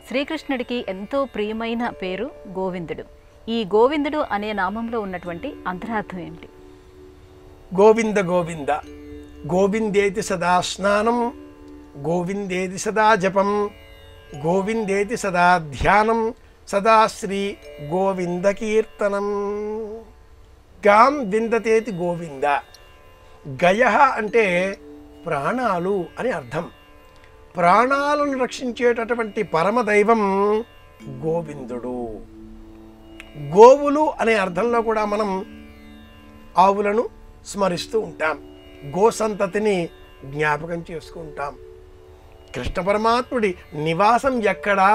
శ్రీకృష్ణుడికి ఎంతో ప్రియమైన పేరు గోవిందుడు ఈ గోవిందుడు అనే నామంలో ఉన్నటువంటి అంతరార్థం ఏమిటి గోవింద గోవింద గోవిందేతి సదా స్నానం గోవిందేతి సదా జపం గోవిందేతి సదా ధ్యానం సదా శ్రీ గోవింద కీర్తనం గాం విందతేతి గోవింద గయ అంటే ప్రాణాలు అని అర్థం ప్రాణాలను రక్షించేటటువంటి పరమదైవం గోవిందుడు గోవులు అనే అర్థంలో కూడా మనం ఆవులను స్మరిస్తూ ఉంటాం గో సంతతిని జ్ఞాపకం చేసుకుంటాం కృష్ణ పరమాత్ముడి నివాసం ఎక్కడా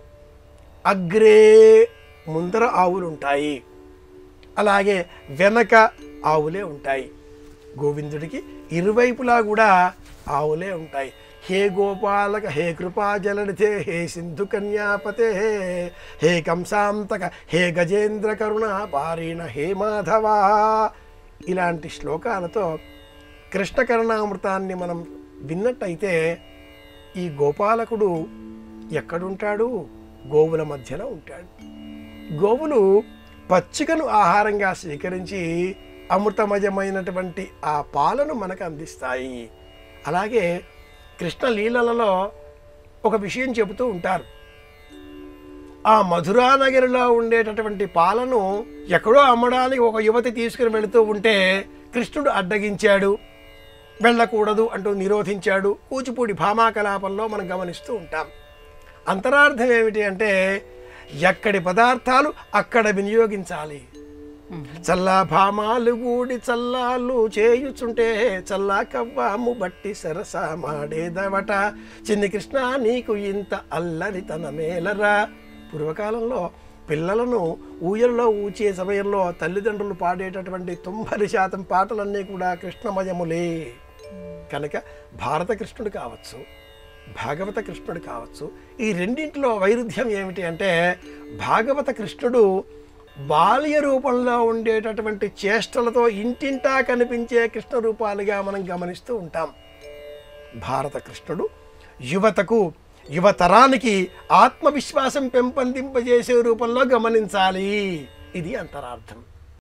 అగ్రే ముందర ఆవులు ఉంటాయి అలాగే వెనక ఆవులే ఉంటాయి గోవిందుడికి ఇరువైపులా కూడా ఆవులే ఉంటాయి హే గోపాలక హే కృపాజలనిధే హే సింధు కన్యాపతే హే కంసాంతక హే గజేంద్ర కరుణ పారీణ హే మాధవా ఇలాంటి శ్లోకాలతో కృష్ణ కరుణామృతాన్ని మనం విన్నట్టయితే ఈ గోపాలకుడు ఎక్కడుంటాడు గోవుల మధ్యలో ఉంటాడు గోవులు పచ్చికను ఆహారంగా స్వీకరించి అమృతమయమైనటువంటి ఆ పాలను మనకు అందిస్తాయి అలాగే కృష్ణ లీలలలో ఒక విషయం చెబుతూ ఉంటారు ఆ మధురానగరిలో ఉండేటటువంటి పాలను ఎక్కడో అమ్మడానికి ఒక యువతి తీసుకుని వెళుతూ ఉంటే కృష్ణుడు అడ్డగించాడు వెళ్ళకూడదు అంటూ నిరోధించాడు కూచిపూడి భామాకలాపంలో మనం గమనిస్తూ ఉంటాం అంతరార్థం ఏమిటి అంటే ఎక్కడి పదార్థాలు అక్కడ వినియోగించాలి చల్లా భామాలు గూడి చల్లాలు చేయుచుంటే చల్లా కవ్వాము బట్టి సరస మాడేదవట చిన్ని కృష్ణ నీకు ఇంత అల్లరితనమేలరా పూర్వకాలంలో పిల్లలను ఊయల్లో ఊచే సమయంలో తల్లిదండ్రులు పాడేటటువంటి తొంభై శాతం పాటలన్నీ కూడా కృష్ణమయములే కనుక భారత కృష్ణుడు కావచ్చు భాగవత కృష్ణుడు కావచ్చు ఈ రెండింటిలో వైరుధ్యం ఏమిటి అంటే భాగవత కృష్ణుడు బాల్య రూపంలో ఉండేటటువంటి చేష్టలతో ఇంటింటా కనిపించే కృష్ణ రూపాలుగా మనం గమనిస్తూ ఉంటాం భారత కృష్ణుడు యువతకు యువతరానికి ఆత్మవిశ్వాసం పెంపొందింపజేసే రూపంలో గమనించాలి ఇది అంతరార్థం